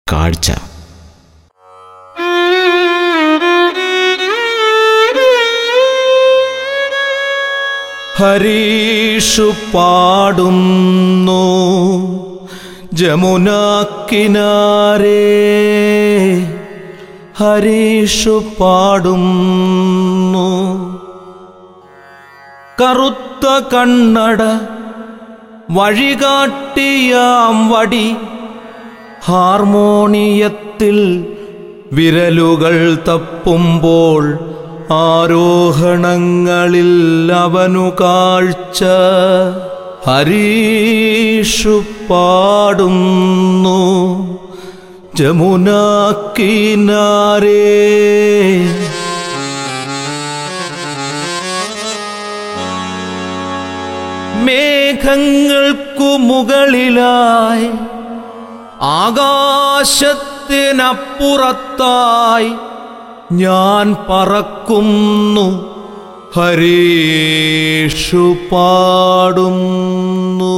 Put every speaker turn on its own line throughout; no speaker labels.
കാഴ്ച
ഹരീഷു പാടുന്നു ജമുനാക്കിനാരേ ഹരീഷു പാടുന്നു കറുത്ത കണ്ണട വഴികാട്ടിയാം വടി ഹാർമോണിയത്തിൽ വിരലുകൾ തപ്പുമ്പോൾ ആരോഹണങ്ങളിൽ അവനു കാഴ്ച ഹരീഷു പാടുന്നു ജമുനാക്കിനാരേ മേഘങ്ങൾക്കു മുകളിലായി ആകാശത്തിനപ്പുറത്തായി ഞാൻ പറക്കുന്നു ഹരീഷു പാടുന്നു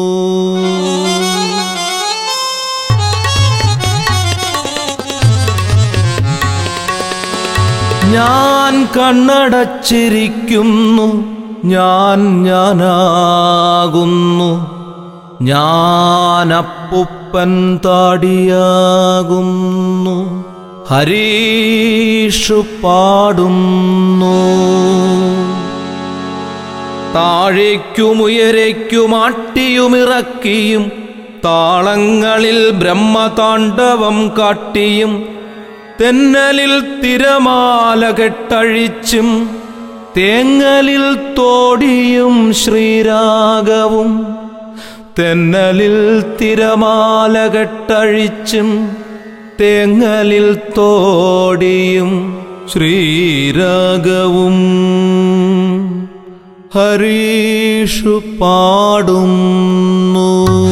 ഞാൻ കണ്ണടച്ചിരിക്കുന്നു ഞാൻ ഞാനാകുന്നു ഞാൻ അപ്പുപ്പൻ താടിയാകുന്നു ഹരീഷു പാടുന്നു താഴേക്കുമുയരേക്കും ആട്ടിയുമിറക്കിയും താളങ്ങളിൽ ബ്രഹ്മതാണ്ഡവം കാട്ടിയും തെന്നലിൽ തിരമാല കെട്ടഴിച്ചും തേങ്ങലിൽ തോടിയും ശ്രീരാഗവും തെന്നലിൽ തിരമാല കെട്ടഴിച്ചും തേങ്ങലിൽ തോടിയും ശ്രീരാഗവും ഹരീഷു പാടുന്നു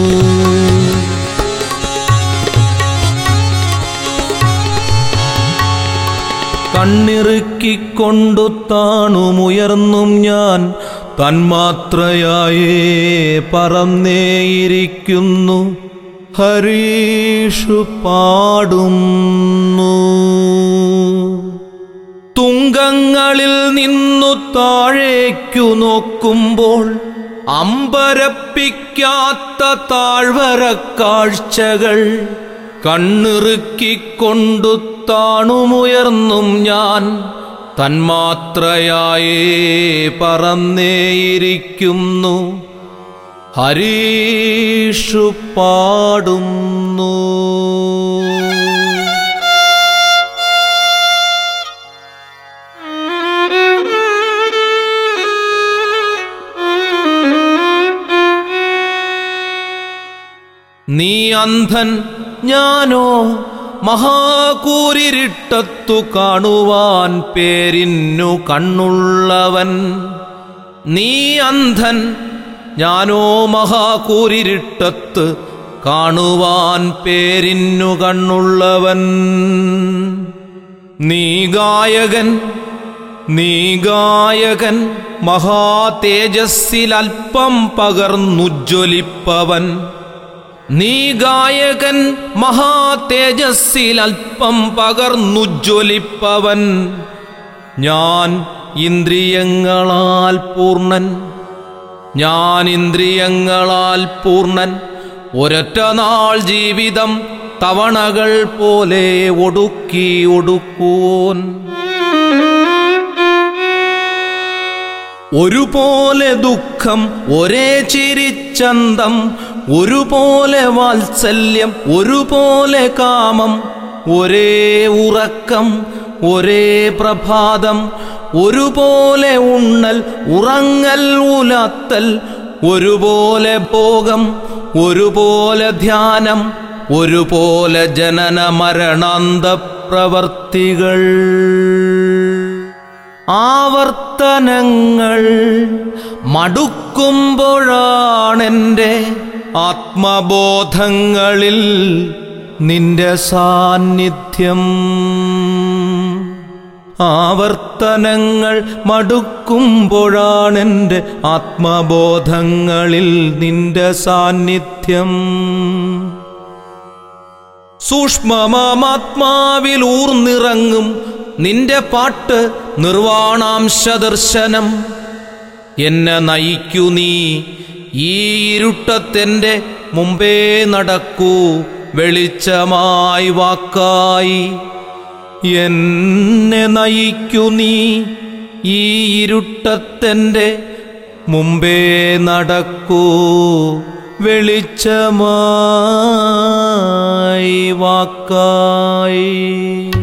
കണ്ണിറുക്കിക്കൊണ്ടു താണുമുയർന്നും ഞാൻ തന്മാത്രയായേ പറന്നേയിരിക്കുന്നു ഹരീഷു പാടുന്നു തുങ്കങ്ങളിൽ നിന്നു താഴേക്കു നോക്കുമ്പോൾ അമ്പരപ്പിക്കാത്ത താഴ്വര കാഴ്ചകൾ കണ്ണിറുക്കിക്കൊണ്ടു താണുമുയർന്നും ഞാൻ തന്മാത്രയായേ പറന്നേയിരിക്കുന്നു ഹരീഷു പാടുന്നു നീ അന്ധൻ ഞാനോ മഹാകൂരിരുട്ടത്തു കാണുവാൻ പേരിന്നു കണ്ണുള്ളവൻ നീ അന്ധൻ ഞാനോ മഹാകൂരിരുട്ടത്ത് കാണുവാൻ പേരിന്നു കണ്ണുള്ളവൻ നീ ഗായകൻ നീ ഗായകൻ മഹാതേജസ്സിൽ അല്പം പകർന്നുജ്വലിപ്പവൻ നീ ഗായകൻ മഹാതേജസ്സിൽ അല്പം പകർന്നുജ്വലിപ്പവൻ ഞാൻ ഇന്ദ്രിയങ്ങളാൽ പൂർണ്ണൻ ഞാൻ ഇന്ദ്രിയങ്ങളാൽ പൂർണ്ണൻ ഒരൊറ്റ നാൾ ജീവിതം തവണകൾ പോലെ ഒടുക്കി ഒടുക്കൂൻ ഒരുപോലെ ദുഃഖം ഒരേ ചിരിച്ചന്തം ഒരുപോലെ വാത്സല്യം ഒരുപോലെ കാമം ഒരേ ഉറക്കം ഒരേ പ്രഭാതം ഒരുപോലെ ഉണ്ണൽ ഉറങ്ങൽ ഉലാത്തൽ ഒരുപോലെ ഭോഗം ഒരുപോലെ ധ്യാനം ഒരുപോലെ ജനന മരണാന്ത പ്രവർത്തികൾ ആവർത്തനങ്ങൾ മടുക്കുമ്പോഴാണെൻ്റെ ആത്മബോധങ്ങളിൽ നിന്റെ സാന്നിധ്യം ആവർത്തനങ്ങൾ മടുക്കുമ്പോഴാണെൻ്റെ ആത്മബോധങ്ങളിൽ നിന്റെ സാന്നിധ്യം സൂക്ഷ്മമാത്മാവിൽ ഊർന്നിറങ്ങും നിന്റെ പാട്ട് നിർവാണാംശദർശനം എന്നെ നയിക്കൂ നീ ഈ ഇരുട്ടത്തെൻ്റെ മുമ്പേ നടക്കൂ വെളിച്ചമായി വാക്കായി എന്നെ നയിക്കൂ നീ ഈ ഇരുട്ടത്തെൻ്റെ മുമ്പേ നടക്കൂ വെളിച്ചമായി വാക്കായി